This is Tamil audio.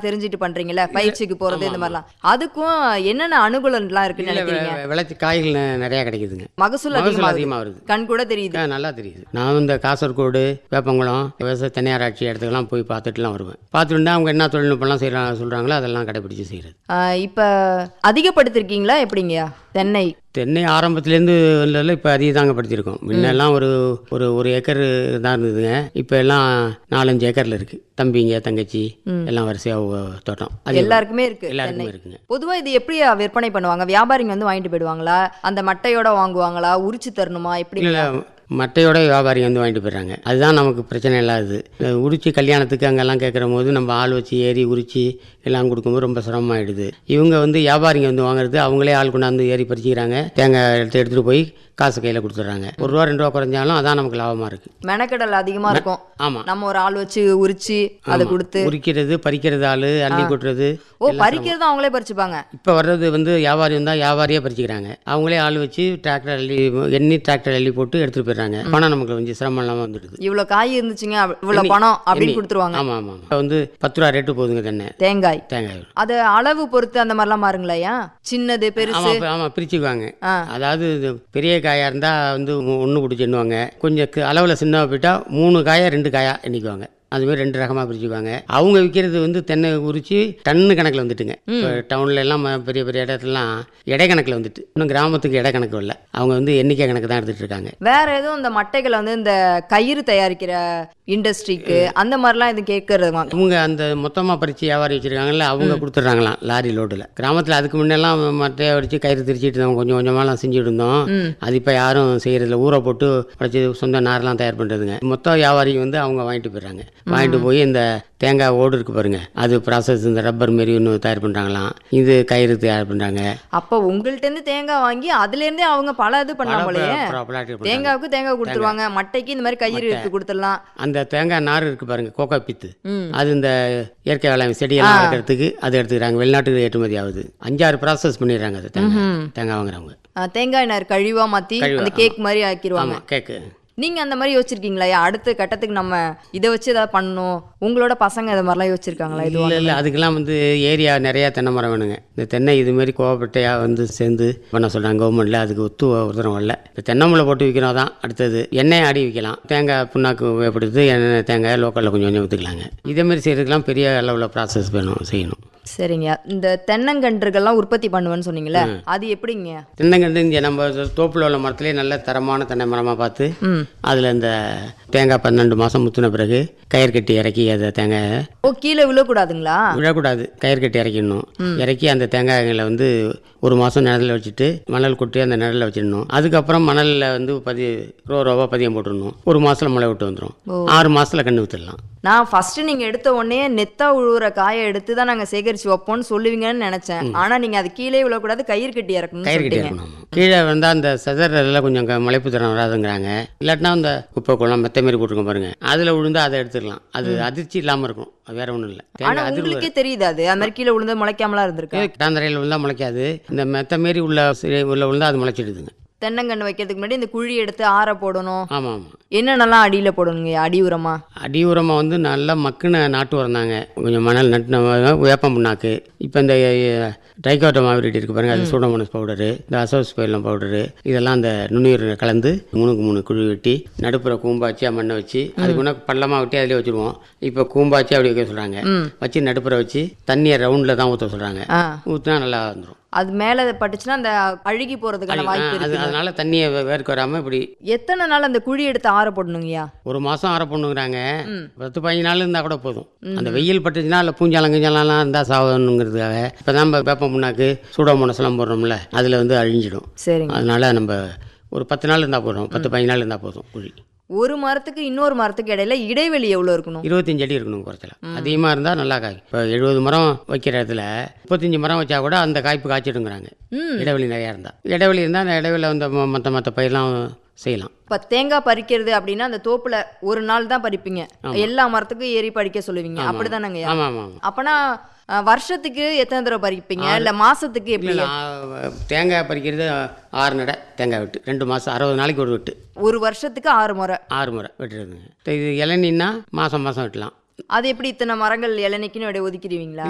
தெரிஞ்சுட்டு பண்றீங்கல்ல பயிற்சிக்கு போறது இந்த மாதிரிலாம் அதுக்கும் என்னென்ன அனுகூலம்லாம் இருக்குன்னு இல்லை நினைக்கிறீங்க விளைச்சி காய்கள் நெ- நிறையா கிடைக்குதுங்க மகசூல் மகசூல் அதிகமாக அதிகமாக வருது கண் கூட தெரியுது ஆ, நல்லா தெரியுது நான் இந்த காசர்கோடு வேப்பங்குளம் விவசாய தனியாராட்சி இடத்துக்கெல்லாம் போய் பார்த்துட்டுலாம் வருவேன் பார்த்துட்டு அவங்க என்ன தொழில்நுட்பம்லாம் செய்யறாங்க சொல்கிறாங்களோ அதெல்லாம் கடைப்பிடிச்சு செய்கிறது ஆஹ் இப்ப அதிகப்படுத்திருக்கீங்களா எப்படிங்கய்யா தென்னை தென்னை ஆரம்பத்துலேருந்து இல்லை இப்போ அதிகம் தாங்க படுத்திருக்கோம் முன்னெல்லாம் ஒரு ஒரு ஒரு ஏக்கர் தான் இருந்ததுங்க இப்போ எல்லாம் நாலஞ்சு ஏக்கரில் இருக்குது தம்பிங்க தங்கச்சி எல்லாம் வரிசையாக தோட்டம் அது எல்லாருக்குமே இருக்கு எல்லாருக்குமே தென்னை இருக்குங்க பொதுவா இது எப்படி விற்பனை பண்ணுவாங்க வியாபாரிங்க வந்து வாங்கிட்டு போயிடுவாங்களா அந்த மட்டையோட வாங்குவாங்களா உரிச்சு தரணுமா எப்படி இல்லை மட்டையோட வியாபாரி வந்து வாங்கிட்டு போயிடுறாங்க அதுதான் நமக்கு பிரச்சனை இல்லாதது உரிச்சு கல்யாணத்துக்கு அங்கெல்லாம் கேட்குற போது நம்ம ஆள் வச்சு ஏறி உரிச்சு எல்லாம் கொடுக்கும்போது ரொம்ப சிரமமாயிடுது இவங்க வந்து வியாபாரிங்க வந்து வாங்குறது அவங்களே ஆள் கொண்டாந்து ஏறி பறிச்சுக்கிறாங்க தேங்காய் எடுத்து எடுத்துகிட்டு போய் காசு கையில் கொடுத்துட்றாங்க ஒரு ரூபா ரெண்டு ரூபா குறைஞ்சாலும் அதான் நமக்கு லாபமாக இருக்குது மெனக்கடல் அதிகமா இருக்கும் ஆமாம் நம்ம ஒரு ஆள் வச்சு உரிச்சு அதை கொடுத்து உரிக்கிறது பறிக்கிறது ஆள் அள்ளி கொட்டுறது ஓ பறிக்கிறது அவங்களே பறிச்சுப்பாங்க இப்போ வர்றது வந்து வியாபாரி வந்தால் வியாபாரியே பறிச்சுக்கிறாங்க அவங்களே ஆள் வச்சு டிராக்டர் அள்ளி எண்ணி டிராக்டர் அள்ளி போட்டு எடுத்துகிட்டு போயிடுறாங்க பணம் நமக்கு கொஞ்சம் சிரமம் இல்லாமல் வந்துடுது இவ்வளவு காய் இருந்துச்சுங்க அவ்- இவ்வளவு பணம் அப்படின்னு கொடுத்துருவாங்க ஆமாம் ஆமாம் இப்போ வந்து பத்து ரூபா ரேட்டு போகுதுங்க தென்னை தேங்காய் தேங்காய் அது அளவு பொறுத்து அந்த மாதிரிலாம் மாறுங்களையா சின்னது பெருசு ஆமாம் ஆமாம் பிரிச்சுக்குவாங்க ஆ. அதாவது இது பெரிய காயாக இருந்தால் வந்து ஒன்று பிடிச்சி எண்ணுவாங்க கொஞ்சம் கு- அளவில் சின்னதாக போயிட்டா மூணு காயா ரெண்டு காயா எண்ணிக்குவாங்க அதுமாதிரி ரெண்டு ரகமாக பிரிச்சுக்குவாங்க அவங்க விற்கிறது வந்து தென்னை உரிச்சு டன்னு கணக்கில் வந்துட்டுங்க இப்போ டவுன்ல எல்லாம் ம- பெரிய பெரிய இடத்துலலாம் எடை கணக்கில் வந்துட்டு இன்னும் கிராமத்துக்கு எடை கணக்கு இல்லை அவங்க வந்து எண்ணிக்கை கணக்கு தான் எடுத்துகிட்டு இருக்காங்க வேற எதுவும் இந்த மட்டைகளை வந்து இந்த கயிறு தயாரிக்கிற இண்டஸ்ட்ரிக்கு அந்த மாதிரிலாம் எதுவும் கேட்கறது அவங்க அந்த மொத்தமாக பறித்து வியாபாரி வச்சுருக்காங்கல்ல அவங்க கொடுத்துட்றாங்களாம் லாரி லோடில் கிராமத்தில் அதுக்கு முன்னெல்லாம் மட்டையை வச்சு கயிறு திரிச்சிட்டு இருந்தோம் கொஞ்சம் கொஞ்சமாலாம் செஞ்சுட்டு இருந்தோம் அது இப்போ யாரும் செய்கிறதில்ல ஊரை போட்டு படைச்சி சொந்த நார்லாம் தயார் பண்ணுறதுங்க மொத்த வியாபாரி வந்து அவங்க வாங்கிட்டு போயிடுறாங்க வாங்கிட்டு போய் இந்த தேங்காய் ஓடு இருக்கு பாருங்க அது ப்ராசஸ் இந்த ரப்பர் மாரி ஒன்று தயார் பண்ணுறாங்களாம் இது கயிறு தயார் பண்ணுறாங்க அப்ப உங்கள்ட்ட இருந்து தேங்காய் வாங்கி அதுல இருந்தே அவங்க பல இது பண்ணலாம் போலயே தேங்காய்க்கு தேங்காய் கொடுத்துருவாங்க மட்டைக்கு இந்த மாதிரி கயிறு எடுத்து கொடுத்துடலாம் அந்த தேங்காய் நார் இருக்கு பாருங்க கோகோ பித்து அது இந்த இயற்கை வேளாண் செடியெல்லாம் வளர்க்கறதுக்கு அது எடுத்துக்கிறாங்க வெளிநாட்டுக்கு ஏற்றுமதி ஆகுது அஞ்சாறு ப்ராசஸ் பண்ணிடுறாங்க அது தேங்காய் தேங்காய் வாங்குறவங்க ஆஹ் தேங்காய் நார் கழிவா மாத்தி அந்த கேக் மாதிரி ஆக்கிடுவாங்க ஆமாம் கேக்கு நீங்க அந்த மாதிரி யோசிச்சிருக்கீங்களா அடுத்த கட்டத்துக்கு நம்ம இதை வச்சு ஏதாவது பண்ணணும் உங்களோட பசங்க இது மாதிரிலாம் யோசிச்சிருக்காங்களா இது இல்லை இல்லை அதுக்கெல்லாம் வந்து ஏரியா நிறையா தென்னை மரம் வேணுங்க இந்த தென்னை இதுமாரி கோவப்பட்டையாக வந்து சேர்ந்து பண்ண சொல்கிறாங்க கவர்மெண்ட்டில் அதுக்கு ஒத்து ஒருத்தரம் வரல இந்த தென்னை முளை போட்டு விற்கிறோம் தான் அடுத்தது எண்ணெய் ஆடி விற்கலாம் தேங்காய் புண்ணாக்கு உபயோகப்படுத்தி எண்ணெய் தேங்காய் லோக்கலில் கொஞ்சம் கொஞ்சம் விற்றுக்கலாங்க இதேமாரி செய்கிறதுக்கெல்லாம் பெரிய அளவில் ப்ராசஸ் வேணும் செய்யணும் சரிங்க இந்த தென்னங்கன்றுகள்லாம் உற்பத்தி பண்ணுவேன்னு சொன்னீங்கல்ல அது எப்படிங்க தென்னங்கன்று இங்கே நம்ம தோப்பில் உள்ள மரத்துலேயே நல்ல தரமான தென்னை மரமாக பார்த்து அதில் இந்த தேங்காய் பன்னெண்டு மாதம் முத்தின பிறகு கயிறு கட்டி இறக்கி அதை தேங்காயை ஓ கீழே விழக்கூடாதுங்களா விழக்கூடாது கயிறு கட்டி இறக்கிடணும் இறக்கி அந்த தேங்காய்களை வந்து ஒரு மாதம் நிழலில் வச்சுட்டு மணல் கொட்டி அந்த நிழலில் வச்சிடணும் அதுக்கப்புறம் மணலில் வந்து பதி ரோ ரோவா பதியம் போட்டுடணும் ஒரு மாதத்தில் முளை விட்டு வந்துடும் ஆறு மாதத்தில் கன்று வித்துடலாம் நான் ஃபர்ஸ்ட் நீங்க எடுத்த உடனே நெத்தா உழுவுற காயை எடுத்து தான் நாங்க சேகரிச்சு வைப்போம்னு சொல்லுவீங்கன்னு நினைச்சேன் ஆனா நீங்க அது கீழே விழக்கூடாது கயிறு கட்டி இறக்கணும்னு கயிறு கட்டி சொல்லிட்டீங்க இறக்கணும் கீழே வந்தால் அந்த செதறதுல கொஞ்சம் க- முளைப்பு திறன் வராதுங்கிறாங்க இல்லாட்டினா அந்த குப்பை குளம் மெத்த மாரி போட்டிருக்கோம் பாருங்க அதில் விழுந்து அதை எடுத்துக்கலாம் அது அதிர்ச்சி இல்லாமல் இருக்கும் அது வேற ஒன்றும் இல்லை ஆனா தேங்காய் அதிர்வு உங்களுக்கே தெரியுது அது அது மாதிரி கீழே விழுந்து முளைக்காமலாம் இருந்திருக்கு கிடாந்தரையில் விழுந்தால் முளைக்காது இந்த மெத்த மாரி உள்ள சிறை- உள்ள விழுந்தால் அது முளைச்சிடுதுங்க தென்னங்கன்று வைக்கிறதுக்கு முன்னாடி இந்த குழி எடுத்து ஆற போடணும் ஆமாம் ஆமாம் என்னென்னலாம் அடியில போடணுங்க அடி உரமா அடி உரமாக வந்து நல்லா மக்குன நாட்டு உரம் தாங்க கொஞ்சம் மணல் நட்டு வேப்பம் புண்ணாக்கு இப்போ இந்த ட்ரைகோட்டோ மாவிரிட்டி இருக்கு பாருங்க அது சூடோமோனஸ் பவுடரு இந்த அசோஸ்பைலம் பவுடரு இதெல்லாம் அந்த நுண்ணுயிர் கலந்து மூணுக்கு மூணு குழி வெட்டி நடுப்புற கூம்பாச்சி மண்ணை வச்சு அதுக்கு முன்னே பள்ளமாக வெட்டி அதிலே வச்சுருவோம் இப்போ கூம்பாச்சி அப்படி வைக்க சொல்கிறாங்க வச்சு நடுப்புற வச்சு தண்ணியை ரவுண்டில் தான் ஊற்ற சொல்கிறாங்க ஆ ஊற்றினா நல்லா வந்துடும் அது மேல பட்டுச்சுன்னா அந்த அழுகி போறதுக்கான வாய்ப்பு அது இருக்கு அதனால தண்ணியை வே- வேர்க்க வராமல் இப்படி எத்தனை நாள் அந்த குழி எடுத்து ஆற போடணுங்கய்யா ஒரு மாதம் அரை பொண்ணுங்கிறாங்க பத்து பதினஞ்சு நாள் இருந்தால் கூட போதும் அந்த வெயில் பட்டுச்சுன்னா இல்லை பூஞ்சாலம் கிஞ்சாலாம் இருந்தால் சாகணுங்கிறதுக்காக இப்போ தான் நம்ம வேப்பம் புண்ணாக்கு சூடோமோனஸ்லாம் போடுறோம்ல அதில் வந்து அழிஞ்சிடும் சரிங்க அதனால நம்ம ஒரு பத்து நாள் இருந்தால் போதும் பத்து பதினஞ்சு நாள் இருந்தால் போதும் குழி ஒரு மரத்துக்கு இன்னொரு மரத்துக்கு இடையில இடைவெளி எவ்வளவு இருக்கணும் இருபத்தஞ்சு அடி இருக்கணும் குறைச்சல அதிகமாக இருந்தால் நல்லா காய் இப்போ எழுபது மரம் வைக்கிற இடத்துல முப்பத்தஞ்சு மரம் வச்சா கூட அந்த காய்ப்பு காய்ச்சிடுங்கிறாங்க ம். இடைவெளி நிறையா இருந்தால் இடைவெளி இருந்தால் அந்த இடைவெளியில் வந்து மற்ற மற்ற பயிரெலாம் செய்யலாம் இப்ப தேங்காய் பறிக்கிறது அப்படின்னா அந்த தோப்புல ஒரு நாள் தான் பறிப்பீங்க எல்லா மரத்துக்கும் ஏறி பறிக்க சொல்லுவீங்க அப்படிதானங்கய்யா ஆமாம் ஆமாம் ஆமாம் அப்பனா அஹ், வருஷத்துக்கு எத்தனை தடவை பறிப்பீங்க இல்ல மாசத்துக்கு எப்படி இல்லை நான் தேங்காய் பறிக்கிறது ஆறு நடை தேங்காய் வெட்டு ரெண்டு மாதம் அறுபது நாளைக்கு ஒரு வெட்டு ஒரு வருஷத்துக்கு ஆறு முறை ஆறு முறை வெட்டுறதுங்க இது இளநீன்னா மாதம் மாதம் வெட்டலாம் அது எப்படி இத்தனை மரங்கள் இளநிக்குன்னு அப்படியே ஒதுக்கிடுவீங்களா